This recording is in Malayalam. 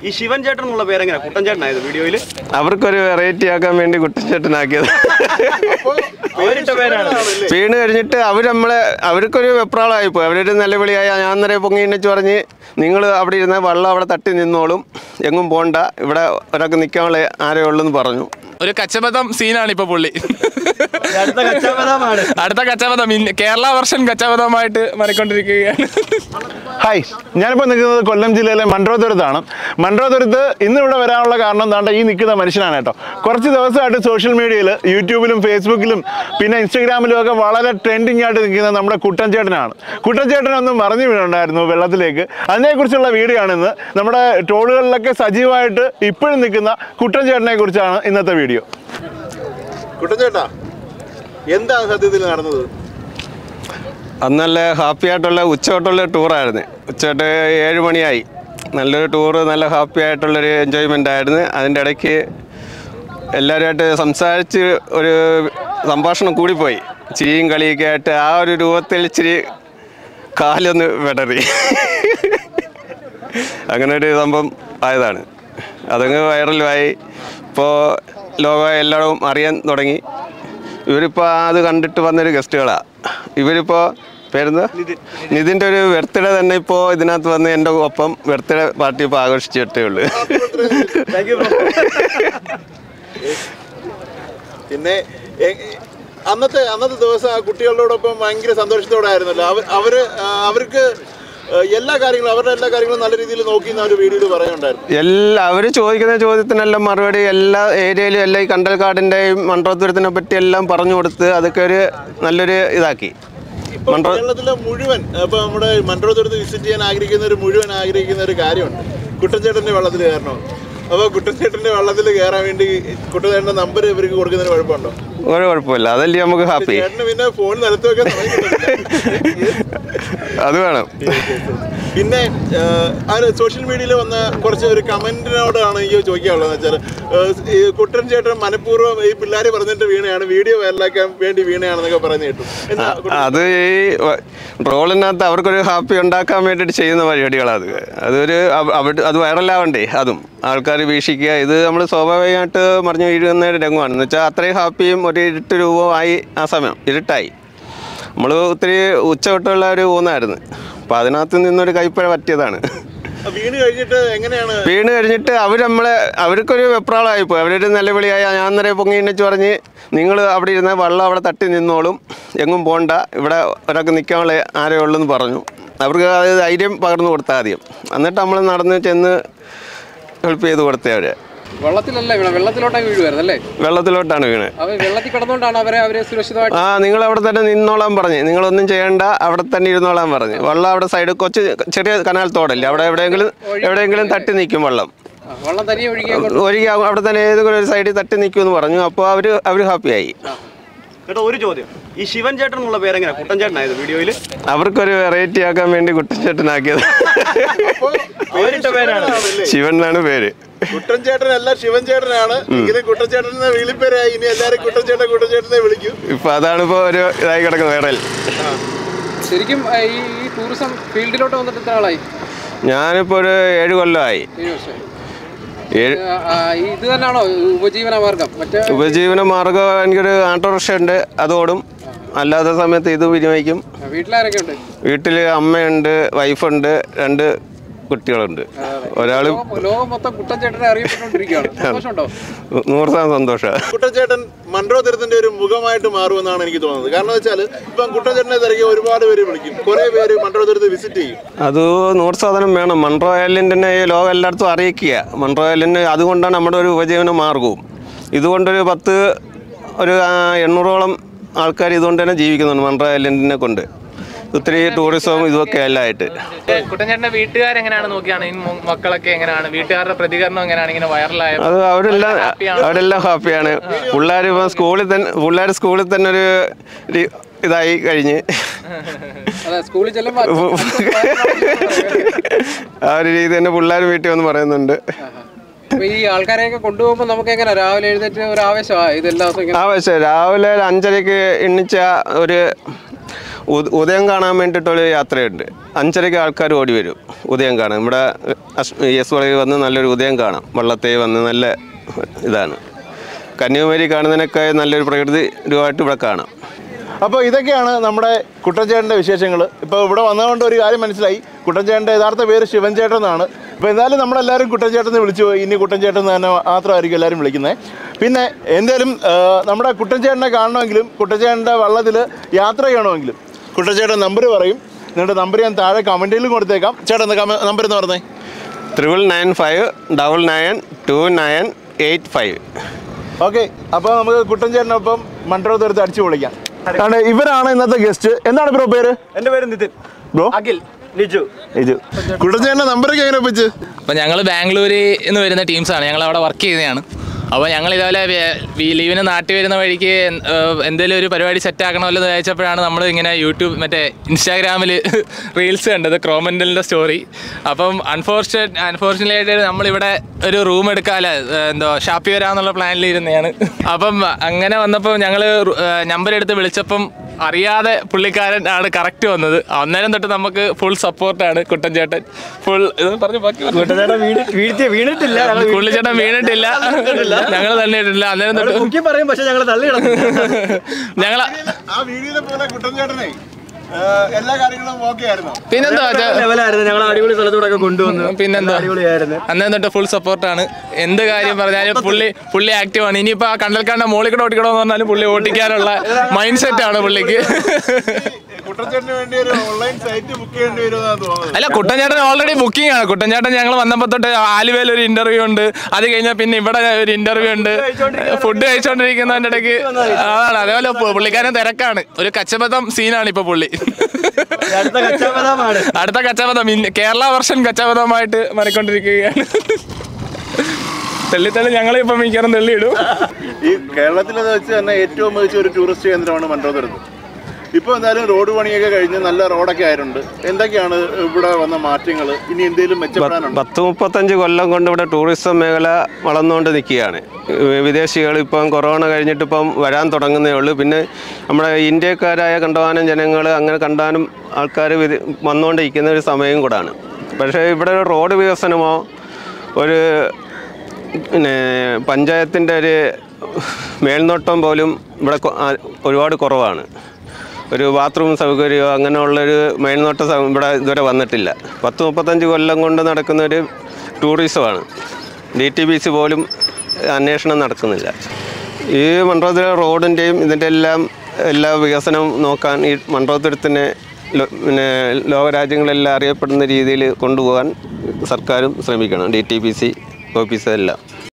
ഈ ശിവൻ ചേട്ടൻ എന്നുള്ള പേരെങ്ങനെ കുട്ടൻ ചേട്ടനായത് വീഡിയോയിൽ അവർക്കൊരു വെറൈറ്റി ആക്കാൻ വേണ്ടി കുട്ടൻചേട്ടനാക്കിയത് പേരിട്ട പേരാണ് വീണ് കഴിഞ്ഞിട്ട് അവർ നമ്മളെ അവർക്കൊരു വെപ്രാളമായിപ്പോയി അവരൊരു നിലവിളിയായി ഞാൻ അന്നേരം പൊങ്ങി എണ്ണിച്ച് പറഞ്ഞ് നിങ്ങൾ അവിടെ ഇരുന്ന വെള്ളം അവിടെ തട്ടി നിന്നോളും എങ്ങും പോണ്ട ഇവിടെ ഒരാൾക്ക് നിൽക്കാനുള്ള ആരേ ഉള്ളൂ എന്ന് പറഞ്ഞു ഒരു കച്ചബദ്ധം സീനാണ് ഇപ്പൊ പുള്ളി അടുത്ത കച്ചവടമാണ് അടുത്ത കച്ചബദ്ധം ഇൻ- കേരള വർഷൻ കച്ചബദ്ധമായിട്ട് മാറിക്കൊണ്ടിരിക്കുകയാണ് ഹായ് ഞാനിപ്പോൾ നിൽക്കുന്നത് കൊല്ലം ജില്ലയിലെ മൺട്രോതുരത്താണ് മൺട്രോതുരത്ത് ഇന്ന് ഇവിടെ വരാനുള്ള കാരണം എന്താണ്ട് ഈ നിൽക്കുന്ന മനുഷ്യനാണ് കേട്ടോ കുറച്ച് ദിവസമായിട്ട് സോഷ്യൽ മീഡിയയിൽ യൂട്യൂബിലും ഫേസ്ബുക്കിലും പിന്നെ ഇൻസ്റ്റഗ്രാമിലും ഒക്കെ വളരെ ട്രെൻഡിങ് ആയിട്ട് നിൽക്കുന്ന നമ്മുടെ കുട്ടൻ ചേട്ടനാണ് കുട്ടൻ ചേട്ടനൊന്നും മറിഞ്ഞു വീണുണ്ടായിരുന്നു വെള്ളത്തിലേക്ക് അതിനെക്കുറിച്ചുള്ള വീഡിയോ ആണ് ഇന്ന് നമ്മുടെ ട്രോളുകളിലൊക്കെ സജീവമായിട്ട് ഇപ്പോഴും നിൽക്കുന്ന കുട്ടൻ ചേട്ടനെ കുറിച്ചാണ് ഇന്നത്തെ വീഡിയോ കുട്ടൻ ചേട്ടാ എന്താണ് സത്യത്തിൽ നടന്നത് അന്ന് നല്ല ഹാപ്പി ആയിട്ടുള്ള ഉച്ചയോട്ടുള്ള ടൂറായിരുന്നു ഉച്ചയോട്ട് ഏഴ് മണിയായി നല്ലൊരു ടൂറ് നല്ല ഹാപ്പി ആയിട്ടുള്ളൊരു എൻജോയ്മെൻ്റ് ആയിരുന്നു അതിൻ്റെ ഇടയ്ക്ക് എല്ലാവരുമായിട്ട് സംസാരിച്ച് ഒരു സംഭാഷണം കൂടിപ്പോയി ചിരിയും കളിയൊക്കെ ആയിട്ട് ആ ഒരു രൂപത്തിൽ ഇച്ചിരി കാലൊന്ന് വിടറി അങ്ങനെ ഒരു സംഭവം ആയതാണ് അതങ്ങ് വൈറലുമായി ഇപ്പോൾ ലോകം എല്ലായിടവും അറിയാൻ തുടങ്ങി ഇവരിപ്പോൾ അത് കണ്ടിട്ട് വന്നൊരു ഗസ്റ്റുകളാണ് ഇവരിപ്പോൾ പേരെന്താ നിതിൻ്റെ ഒരു ബർത്ത്ഡേ തന്നെ ഇപ്പോൾ ഇതിനകത്ത് വന്ന് എൻ്റെ ഒപ്പം ബർത്ത്ഡേ പാർട്ടി ഇപ്പോൾ ആഘോഷിച്ചിട്ടേ ഉള്ളൂ താങ്ക് യു പിന്നെ എ- അന്നത്തെ അന്നത്തെ ദിവസം ആ കുട്ടികളോടൊപ്പം ഭയങ്കര സന്തോഷത്തോടെ ആയിരുന്നല്ലോ അവർ അവര് ആ, അവർക്ക് ആ, എല്ലാ കാര്യങ്ങളും അവരുടെ എല്ലാ കാര്യങ്ങളും നല്ല രീതിയിൽ നോക്കി എന്ന് ഒരു വീഡിയോയിൽ പറയുന്നുണ്ടായിരുന്നു എല്ലാ അവർ ചോദിക്കുന്ന ചോദ്യത്തിനെല്ലാം മറുപടി എല്ലാ ഏരിയയിലും എല്ലാ ഈ കണ്ടൽക്കാടിൻ്റെയും മൺട്രോത്തുരത്തിനെ പറ്റി എല്ലാം പറഞ്ഞു കൊടുത്ത് അതൊക്കെ ഒരു നല്ലൊരു ഇതാക്കി ഇപ്പൊ മൺട്രോ കേരളത്തിലെ മുഴുവൻ ഇപ്പൊ നമ്മുടെ മൺട്രോത്തുരത്ത് വിസിറ്റ് ചെയ്യാൻ ആഗ്രഹിക്കുന്നവർ മുഴുവൻ ആഗ്രഹിക്കുന്ന ഒരു കാര്യമുണ്ട് കുട്ടൻചേട്ടന്റെ വെള്ളത്തിൽ കയറണം അപ്പോൾ കുട്ടൻചേട്ടന്റെ വെള്ളത്തിൽ കയറാൻ വേണ്ടി കുട്ടൻചേട്ടന്റെ നമ്പർ ഇവർക്ക് കൊടുക്കുന്നതിന് കുഴപ്പമുണ്ടോ ഒരു കുഴപ്പമില്ല അതല്ലേ നമുക്ക് ഹാപ്പി ചേട്ടന് പിന്നെ ഫോൺ നിലത്ത് വെക്കാൻ തുടങ്ങിയിട്ടുണ്ട്. അത് വേണം പിന്നെ സോഷ്യൽ മീഡിയയിൽ വന്ന കുറച്ച് ഒരു കമന്റിനോടാണ് എനിക്ക് ചോദിക്കാനുള്ളത് വെച്ചാൽ ഈ കുട്ടൻ ചേട്ടൻ മനഃപൂർവ്വം ഈ പിള്ളേർ പറഞ്ഞിട്ട് വീണയാണ് വീഡിയോ വൈറലാക്കാൻ വേണ്ടി വീണയാണെന്നൊക്കെ പറഞ്ഞു കേട്ടു എന്താ കുട്ടൻ- അത് ഈ ട്രോളിനകത്ത് അവർക്കൊരു ഹാപ്പി ഉണ്ടാക്കാൻ വേണ്ടിയിട്ട് ചെയ്യുന്ന പരിപാടികളാണ് അത് അതൊരു അവ- അവിടെ അത് വൈറലാവണ്ടേ അതും ആൾക്കാർ വീക്ഷിക്കുക ഇത് നമ്മൾ സ്വാഭാവികമായിട്ട് മറിഞ്ഞു വീഴുന്ന ഒരു രംഗമാണ് എന്ന് വെച്ചാൽ അത്രയും ഹാപ്പിയും ഒരു ഇരുട്ട് രൂപമായി ആ സമയം ഇരുട്ടായി നമ്മൾ ഒത്തിരി ഉച്ചതൊട്ടുള്ള ഒരു ഊന്നായിരുന്നു അപ്പോൾ അതിനകത്ത് നിന്നൊരു കൈപ്പഴ പറ്റിയതാണ് വീണ് കഴിഞ്ഞിട്ട് എങ്ങനെയാണ് വീണ് കഴിഞ്ഞിട്ട് അവർ നമ്മളെ അവർക്കൊരു വെപ്രാളമായിപ്പോയി അവരൊരു നിലവിളിയായി ഞാൻ അന്നേരം പൊങ്ങി എണ്ണിച്ച് പറഞ്ഞ് നിങ്ങൾ അവിടെ ഇരുന്ന വെള്ളം അവിടെ തട്ടി നിന്നോളും എങ്ങും പോണ്ട ഇവിടെ ഒരാൾക്ക് നിൽക്കാനുള്ള ആരേ ഉള്ളൂ എന്ന് പറഞ്ഞു അവർക്ക് അത് ധൈര്യം പകർന്നു കൊടുത്താൽ ആദ്യം എന്നിട്ട് നമ്മൾ നടന്ന് ചെന്ന് ഹെൽപ്പ് ചെയ്ത് കൊടുത്തേ അവരെ വെള്ളത്തിലല്ല വീണ വെള്ളത്തിലോട്ടാണ് വീഴുവായിരുന്നു അല്ലേ വെള്ളത്തിലോട്ടാണ് വീണ് അവർ വെള്ളത്തിൽ കിടന്നുകൊണ്ടാണ് അവരെ അവരെ സുരക്ഷിതമായിട്ട് ആ നിങ്ങൾ അവിടെ തന്നെ നിന്നോളാൻ പറഞ്ഞു നിങ്ങളൊന്നും ചെയ്യണ്ട അവിടെ തന്നെ ഇരുന്നോളാൻ പറഞ്ഞു വെള്ളം അവിടെ സൈഡ് കൊച്ചു ചെറിയ കനാൽ തോടല്ലേ അവിടെ എവിടെയെങ്കിലും എവിടെയെങ്കിലും തട്ടി നിൽക്കും വെള്ളം ആ, വെള്ളം തനിയെ ഒഴുകിയ കൊണ്ട് ഒരിക്കൽ അവിടെ തന്നെ ഏതെങ്കിലും ഒരു സൈഡിൽ തട്ടി നിൽക്കുമെന്ന് പറഞ്ഞു അപ്പോൾ അവർ അവർ ഹാപ്പിയായി കേട്ടോ ഒരു ചോദ്യം ഈ ശിവൻ ചേട്ടൻ എന്നുള്ള പേരെങ്ങനെ കുട്ടൻ ചേട്ടനായത് വീഡിയോയിൽ അവർക്കൊരു വെറൈറ്റി ആക്കാൻ വേണ്ടി കുട്ടൻചേട്ടനാക്കിയത് പേരിട്ട പേരാണ് ശിവൻ എന്നാണ് പേര് കുട്ടൻ ചേട്ടനല്ല ശിവൻ ചേട്ടനാണ് എങ്കിലും കുട്ടൻ ചേട്ടൻ വിളിപ്പേരായി ഇനി എല്ലാവരും കുട്ടൻ ചേട്ടൻ കുട്ടൻ ചേട്ടനെ വിളിക്കും ഇപ്പൊ അതാണ് ഇപ്പോൾ ഒരു ഇതായി കിടക്കുന്നത് വൈറൽ ശരിക്കും ആ, ഈ ഈ ടൂറിസം ഫീൽഡിലോട്ട് വന്നിട്ട് എത്ര ആളായി ഞാനിപ്പോൾ ഒരു ഏഴ് കൊല്ലമായി ഏഴ് വർഷം ഏഴ് ഇത് തന്നെയാണോ ഉപജീവന മാർഗം മറ്റേ ഉപജീവന മാർഗം എനിക്കൊരു ഓട്ടോറിക്ഷ ഉണ്ട് അതോടും അല്ലാത്ത സമയത്ത് ഇത് വിനിയോഗിക്കും ആ, വീട്ടിലാരൊക്കെ ഉണ്ട് വീട്ടിൽ അമ്മയുണ്ട് വൈഫുണ്ട് രണ്ട് കുട്ടികളുണ്ട് ഒരാൾ ലോകം ലോകം മൊത്തം കുട്ടൻ ചേട്ടനെ അറിയപ്പെട്ടുകൊണ്ടിരിക്കുകയാണ് സന്തോഷമുണ്ടോ നൂറ് ശതമാനം സന്തോഷമാണ് കുട്ടൻചേട്ടൻ മൺട്രോതുരത്തിന്റെ ഒരു മുഖമായിട്ട് മാറുമെന്നാണ് എനിക്ക് തോന്നുന്നത് കാരണം വെച്ചാൽ ഇപ്പം കുട്ടൻചേട്ടനെ തിരക്കി ഒരുപാട് പേര് വിളിക്കും കുറെ പേര് മൺട്രോതുരത്ത് വിസിറ്റ് ചെയ്യും അത് നൂറ് ശതമാനം വേണം മൺട്രോ ഐലൻഡിനെ ഈ ലോകം എല്ലായിടത്തും അറിയിക്കുക മൺട്രോ ഐലൻഡ് അതുകൊണ്ടാണ് നമ്മുടെ ഒരു ഉപജീവന മാർഗവും ഇതുകൊണ്ടൊരു പത്ത് ഒരു ആ, എണ്ണൂറോളം ആൾക്കാർ ഇതുകൊണ്ട് തന്നെ ജീവിക്കുന്നുണ്ട് മൺട്രോ ഐലൻഡിനെ കൊണ്ട് ഒത്തിരി ടൂറിസവും ഇതൊക്കെ എല്ലാമായിട്ട് കുട്ടൻചേട്ടന്റെ വീട്ടുകാരെങ്ങനെയാണ് നോക്കിയാണ് ഈ മു- മക്കളൊക്കെ എങ്ങനെയാണ് വീട്ടുകാരുടെ പ്രതികരണം എങ്ങനെയാണ് ഇങ്ങനെ വൈറലായ അത് അവരെല്ലാം അവരെല്ലാം ഹാപ്പിയാണ് പിള്ളേർ ഇപ്പം സ്കൂളിൽ തന്നെ പിള്ളേർ സ്കൂളിൽ തന്നെ ഒരു ഒരു ഇതായി കഴിഞ്ഞ് അതെ സ്കൂളിൽ ചെല്ലുമ്പോൾ ആ ഒരു രീതി തന്നെ പിള്ളേർ വീട്ടിൽ വന്ന് പറയുന്നുണ്ട് അപ്പൊ ഈ ആൾക്കാരെയൊക്കെ കൊണ്ടുപോകുമ്പോൾ നമുക്ക് എങ്ങനെ രാവിലെ എഴുന്നേറ്റ് ഒരു ആവേശമാണ് ഇതെല്ലാ ദിവസവും ഇങ്ങനെ ആ പക്ഷേ രാവിലെ ഒരു അഞ്ചരയ്ക്ക് എണ്ണിച്ച ഒരു ഉദ- ഉദയം കാണാൻ വേണ്ടിയിട്ടൊരു യാത്രയുണ്ട് അഞ്ചരയ്ക്ക് ആൾക്കാർ ഓടി വരും ഉദയം കാണാൻ ഇവിടെ എസ് വളയിൽ വന്ന് നല്ലൊരു ഉദയം കാണാം വള്ളത്തേ വന്ന് നല്ല ഇതാണ് കന്യാകുമാരി കാണുന്നതിനൊക്കെ നല്ലൊരു പ്രകൃതി രൂപമായിട്ട് ഇവിടെ കാണാം അപ്പോൾ ഇതൊക്കെയാണ് നമ്മുടെ കുട്ടൻചേട്ടൻ്റെ വിശേഷങ്ങൾ ഇപ്പോൾ ഇവിടെ വന്നതുകൊണ്ട് ഒരു കാര്യം മനസ്സിലായി കുട്ടൻചേട്ടൻ്റെ യഥാർത്ഥ പേര് ശിവൻ ചേട്ടൻ എന്നാണ് അപ്പോൾ എന്തായാലും നമ്മളെല്ലാവരും കുട്ടൻചേട്ടൻ എന്ന് വിളിച്ചു പോയി ഇനി കുട്ടൻചേട്ടൻ എന്ന് തന്നെ മാത്രമായിരിക്കും എല്ലാവരും വിളിക്കുന്നത് പിന്നെ എന്തായാലും ആ, നമ്മുടെ കുട്ടൻചേട്ടനെ കാണണമെങ്കിലും കുട്ടൻചേട്ടൻ്റെ വള്ളത്തിൽ യാത്ര ചെയ്യണമെങ്കിലും കുട്ടൻചേട്ടൻ നമ്പർ പറയും എന്നിട്ട് നമ്പർ ഞാൻ താഴെ കമൻറ്റിലും കൊടുത്തേക്കാം ചേട്ടൻ നമ്പർ എന്ന് പറഞ്ഞേ triple nine five double nine two nine eight five okay അപ്പോൾ നമുക്ക് കുട്ടൻചേട്ടനൊപ്പം മൺട്രോത്തുരത്ത് അടിച്ചു പൊളിക്കാം കാരണം ഇവരാണ് ഇന്നത്തെ ഗസ്റ്റ് എന്താണ് ബ്രോ പേര് എന്റെ പേര് നിതിൻ ബ്രോ അഖിൽ നിജു ഇത് കുട്ടൻചേട്ടൻ്റെ നമ്പറൊക്കെ എങ്ങനെ വെച്ച് അപ്പോൾ ഞങ്ങൾ ബാംഗ്ലൂരിൽ നിന്ന് വരുന്ന ടീംസാണ് ഞങ്ങൾ അവിടെ വർക്ക് ചെയ്യുന്നതാണ് അപ്പോൾ ഞങ്ങൾ ഇതുപോലെ വേ- വി- ലീവിന് നാട്ടിൽ വരുന്ന വഴിക്ക് എന്തെങ്കിലും ഒരു പരിപാടി സെറ്റ് ആക്കണമല്ലോ എന്ന് വിചാരിച്ചപ്പോഴാണ് നമ്മൾ ഇങ്ങനെ യൂട്യൂബ് മറ്റേ ഇൻസ്റ്റാഗ്രാമിൽ റീൽസ് കണ്ടത് ക്രോമൻഡലിൻ്റെ സ്റ്റോറി അപ്പം അൺഫോർച്ചുനേറ്റ് അൺഫോർച്ചുനേറ്റ് നമ്മളിവിടെ ഒരു റൂം എടുക്കാല്ല എന്തോ ഷാപ്പി വരാന്നുള്ള പ്ലാനിൽ ഇരുന്നതാണ് അപ്പം അങ്ങനെ വന്നപ്പോൾ ഞങ്ങൾ നമ്പർ എടുത്ത് വിളിച്ചപ്പം അറിയാതെ പുള്ളിക്കാരൻ ആണ് കറക്റ്റ് വന്നത് അന്നേരം തൊട്ട് നമുക്ക് ഫുൾ സപ്പോർട്ടാണ് കുട്ടൻ ചേട്ടൻ ഫുൾ ഇത് പറഞ്ഞു ബാക്കി പറഞ്ഞു. ചേട്ടാ വീട് വീഴ്ച വീണിട്ടില്ല ഞങ്ങൾ പുള്ളിച്ചേട്ടൻ വീണിട്ടില്ല ഞങ്ങൾ തന്നെ ഇട്ടില്ല അന്നേരം തൊട്ട് മുക്കി പറയും പക്ഷെ ഞങ്ങൾ തള്ളി ഞങ്ങൾ ആ വീഡിയോയിലെ പോലെ കുട്ടൻചേട്ടനെ എല്ലാ കാര്യങ്ങളും ഓക്കെ ആയിരുന്നു പിന്നെന്താ ചെ- ലെവലായിരുന്നു ഞങ്ങൾ അടിപൊളി സ്ഥലത്തൂടെ ഒക്കെ കൊണ്ടുവന്നു പിന്നെന്താ അടിപൊളിയായിരുന്നു അന്നേരം തൊട്ട് ഫുൾ സപ്പോർട്ടാണ് എന്ത് കാര്യം പറഞ്ഞാലും പുള്ളി പുള്ളി ആക്റ്റീവ് ആണ് ഇനിയിപ്പോ ആ കണ്ടൽക്കാണ്ട മോളിൽ കൂടെ ഓടിക്കണമെന്ന് പറഞ്ഞാലും പുള്ളി ഓടിക്കാനുള്ള മൈൻഡ് സെറ്റ് ആണ് പുള്ളിക്ക് കുട്ടൻചേട്ടന് വേണ്ടി ഒരു ഓൺലൈൻ സൈറ്റ് ബുക്ക് ചെയ്യേണ്ടി വരുമെന്നാണ് തോന്നുന്നത് അല്ല കുട്ടൻചേട്ടൻ ഓൾറെഡി ബുക്കിംഗ് ആണ് കുട്ടൻചേട്ടൻ ഞങ്ങൾ വന്നപ്പോൾ തൊട്ട് ആലുവയിൽ ഒരു ഇന്റർവ്യൂ ഉണ്ട് അത് കഴിഞ്ഞാൽ പിന്നെ ഇവിടെ ഒരു ഇന്റർവ്യൂ ഉണ്ട് ഫുഡ് കഴിച്ചോണ്ടിരിക്കുന്നതിന്റെ ഇടയ്ക്ക് അതാണ് അതേപോലെ പു- പുള്ളിക്കാരൻ തിരക്കാണ് ഒരു കച്ചബദ്ധം സീനാണ് ഇപ്പൊ പുള്ളി അടുത്ത കച്ചവടമാണ് അടുത്ത കച്ചവടം ഇൻ- കേരള വർഷൻ കച്ചവടമായിട്ട് മാറിക്കൊണ്ടിരിക്കുകയാണ് തെള്ളിത്തള്ളി ഞങ്ങളിപ്പം മിക്കവാറും തെള്ളിയിടും ഈ കേരളത്തിലെ വെച്ച് തന്നെ ഏറ്റവും മികച്ച ഒരു ടൂറിസ്റ്റ് കേന്ദ്രമാണ് മൺട്രോതുരത്ത് ഇപ്പോൾ എന്തായാലും റോഡ് പണിയൊക്കെ കഴിഞ്ഞ് നല്ല റോഡൊക്കെ ആയിട്ടുണ്ട് എന്തൊക്കെയാണ് ഇവിടെ വന്ന മാറ്റങ്ങൾ ഇനി എന്തെങ്കിലും മെച്ചപ്പെടാനുണ്ട് പത്ത് മുപ്പത്തഞ്ച് കൊല്ലം കൊണ്ട് ഇവിടെ ടൂറിസം മേഖല വളർന്നുകൊണ്ട് നിൽക്കുകയാണ് വിദേശികൾ ഇപ്പം കൊറോണ കഴിഞ്ഞിട്ട് ഇപ്പം വരാൻ തുടങ്ങുന്നേ ഉള്ളൂ പിന്നെ നമ്മുടെ ഇന്ത്യക്കാരായ കണ്ടമാനം ജനങ്ങൾ അങ്ങനെ കണ്ടാനും ആൾക്കാർ വന്നുകൊണ്ടിരിക്കുന്ന ഒരു സമയം കൂടാണ് പക്ഷേ ഇവിടെ ഒരു റോഡ് വികസനമോ ഒരു പിന്നെ പഞ്ചായത്തിൻ്റെ ഒരു മേൽനോട്ടം പോലും ഇവിടെ കൊ- ആ, ഒരുപാട് കുറവാണ് ഒരു ബാത്റൂം സൗകര്യമോ അങ്ങനെയുള്ളൊരു മേൽനോട്ട സൗ- ഇവിടെ ഇതുവരെ വന്നിട്ടില്ല പത്ത് മുപ്പത്തഞ്ച് കൊല്ലം കൊണ്ട് നടക്കുന്ന ഒരു ടൂറിസമാണ് ഡി ടി ബി സി പോലും അന്വേഷണം നടക്കുന്നില്ല ഈ മൺട്രോത്തുര റോഡിൻ്റെയും ഇതിൻ്റെ എല്ലാം എല്ലാ വികസനവും നോക്കാൻ ഈ മൺട്രോത്തുരത്തിനെ ലോ- പിന്നെ ലോകരാജ്യങ്ങളെല്ലാം അറിയപ്പെടുന്ന രീതിയിൽ കൊണ്ടുപോകാൻ സർക്കാരും ശ്രമിക്കണം ഡി ടി ബി സി ഓഫീസെല്ലാം